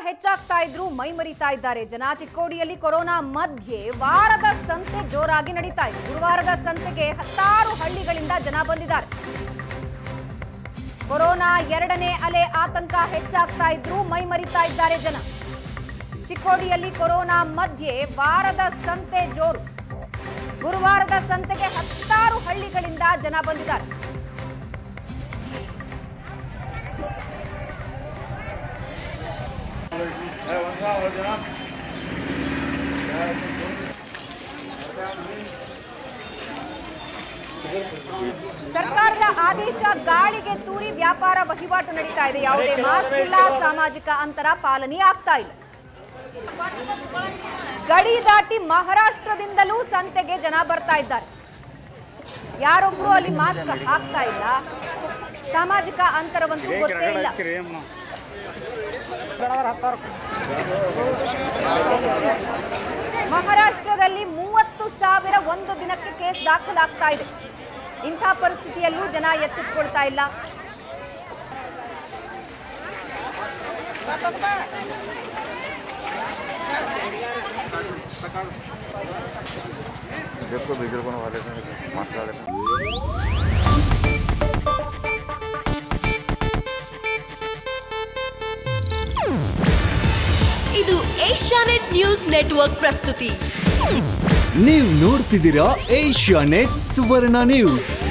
ಹೆಚ್ಚಾಗ್ತಾ ಇದ್ರು ಮೈಮರಿತಾ ಇದ್ದಾರೆ ಜನ ಚಿಕ್ಕೋಡಿಯಲ್ಲಿ ಕೊರೋನಾ ಮಧ್ಯೆ ವಾರದ ಸಂತೆ ಜೋರಾಗಿ ನಡೀತಾ ಇದೆ ಗುರುವಾರದ ಸಂತೆಗೆ ಹತ್ತಾರು ಹಳ್ಳಿಗಳಿಂದ ಜನ ಬಂದಿದ್ದಾರೆ ಕೊರೋನಾ ಎರಡನೇ ಅಲೆ ಆತಂಕ ಹೆಚ್ಚಾಗ್ತಾ ಇದ್ರು ಮೈಮರಿತಾ ಇದ್ದಾರೆ ಜನ ಚಿಕ್ಕೋಡಿಯಲ್ಲಿ ಕೊರೋನಾ ಮಧ್ಯೆ ವಾರದ ಸಂತೆ ಜೋರು ಗುರುವಾರದ ಸಂತೆಗೆ ಹತ್ತಾರು ಹಳ್ಳಿಗಳಿಂದ ಜನ ಬಂದಿದ್ದಾರೆ ಸರ್ಕಾರದ ಆದೇಶ ಗಾಳಿಗೆ ತೂರಿ ವ್ಯಾಪಾರ ವಹಿವಾಟು ನಡೀತಾ ಇದೆ ಯಾವುದೇ ಮಾಸ್ಕ್ ಇಲ್ಲ ಸಾಮಾಜಿಕ ಅಂತರ ಪಾಲನೆ ಆಗ್ತಾ ಇಲ್ಲ ಗಡಿ ದಾಟಿ ಮಹಾರಾಷ್ಟ್ರದಿಂದಲೂ ಸಂತೆಗೆ ಜನ ಬರ್ತಾ ಇದ್ದಾರೆ ಯಾರೊಬ್ರು ಅಲ್ಲಿ ಮಾಸ್ಕ್ ಹಾಕ್ತಾ ಇಲ್ಲ ಸಾಮಾಜಿಕ ಅಂತರವಂತೂ ಗೊತ್ತೇ ಇಲ್ಲ ಮಹಾರಾಷ್ಟ್ರದಲ್ಲಿ ಮೂವತ್ತು ಸಾವಿರ ಒಂದು ದಿನಕ್ಕೆ ಕೇಸ್ ದಾಖಲಾಗ್ತಾ ಇದೆ ಇಂಥ ಪರಿಸ್ಥಿತಿಯಲ್ಲೂ ಜನ ಎಚ್ಚೆತ್ತುಕೊಳ್ತಾ ಇಲ್ಲ देखो वीडियो को वाले से मास्क लगा देते ಇದು ಏಷ್ಯಾನೆಟ್ ನ್ಯೂಸ್ ನೆಟ್ವರ್ಕ್ ಪ್ರಸ್ತುತಿ ನೀವು ನೋಡ್ತಿದ್ದೀರಾ ಏಷ್ಯಾ ನೆಟ್ ಸುವರ್ಣ ನ್ಯೂಸ್